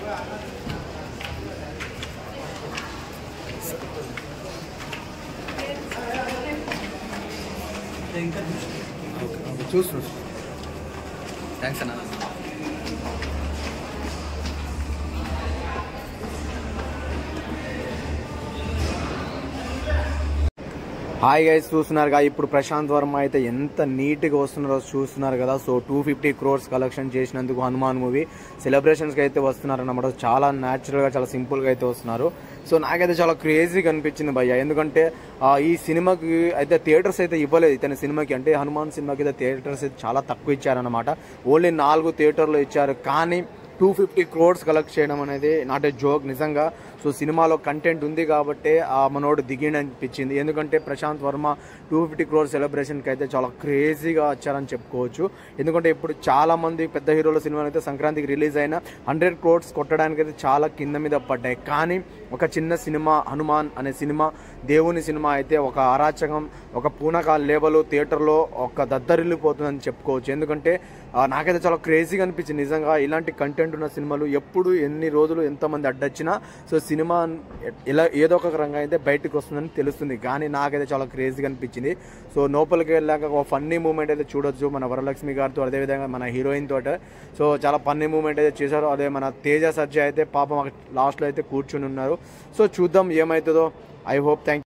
చూస్తున్నాం థ్యాంక్స్ అన్న hi guys చూస్తున్నారు కదా ఇప్పుడు ప్రశాంత్ వర్మ అయితే ఎంత నీట్గా వస్తున్నారో చూస్తున్నారు కదా so two fifty crores collection చేసినందుకు హనుమాన్ మూవీ సెలబ్రేషన్స్కి అయితే వస్తున్నారు అన్నమాట చాలా న్యాచురల్గా చాలా సింపుల్గా అయితే వస్తున్నారు సో నాకైతే చాలా క్రేజీగా అనిపించింది భయ్య ఎందుకంటే ఆ, ఈ సినిమాకి అయితే థియేటర్స్ అయితే ఇవ్వలేదు ఇతని సినిమాకి అంటే హనుమాన్ సినిమాకి అయితే థియేటర్స్ అయితే చాలా తక్కువ ఇచ్చారన్నమాట ఓన్లీ నాలుగు థియేటర్లు ఇచ్చారు కానీ టూ ఫిఫ్టీ క్రోడ్స్ కలెక్ట్ చేయడం అనేది నాట్ ఏ జోక్ నిజంగా సో సినిమాలో కంటెంట్ ఉంది కాబట్టి ఆ మనోడు దిగిండి అనిపించింది ఎందుకంటే ప్రశాంత్ వర్మ టూ ఫిఫ్టీ క్రోర్ సెలబ్రేషన్కి అయితే చాలా క్రేజీగా వచ్చారని చెప్పుకోవచ్చు ఎందుకంటే ఇప్పుడు చాలా మంది పెద్ద హీరోల సినిమాలు అయితే సంక్రాంతికి రిలీజ్ అయిన హండ్రెడ్ క్రోడ్స్ కొట్టడానికి అయితే చాలా కింద మీద పడ్డాయి కానీ ఒక చిన్న సినిమా హనుమాన్ అనే సినిమా దేవుని సినిమా అయితే ఒక అరాచకం ఒక పూనకాల లేవలు థియేటర్లో ఒక దద్దరిల్లిపోతుందని చెప్పుకోవచ్చు ఎందుకంటే ఆ, నాకైతే చాలా క్రేజీగా అనిపించింది నిజంగా ఇలాంటి కంటెంట్ ఉన్న సినిమాలు ఎప్పుడు ఎన్ని రోజులు ఎంతమంది అడ్డొచ్చినా సో సినిమా ఎలా ఏదో ఒక రంగా అయితే బయటకు వస్తుందని తెలుస్తుంది కానీ నాకైతే చాలా క్రేజీగా అనిపించింది సో లోపలికి వెళ్ళాక ఒక ఫన్నీ మూమెంట్ అయితే చూడొచ్చు మన వరలక్ష్మి గారితో అదేవిధంగా మన హీరోయిన్ తోట సో చాలా ఫన్నీ మూమెంట్ అయితే చేశారు అదే మన తేజ సజ్జ అయితే పాపం లాస్ట్లో అయితే కూర్చుని ఉన్నారు సో చూద్దాం ఏమవుతుందో ఐ హోప్ థ్యాంక్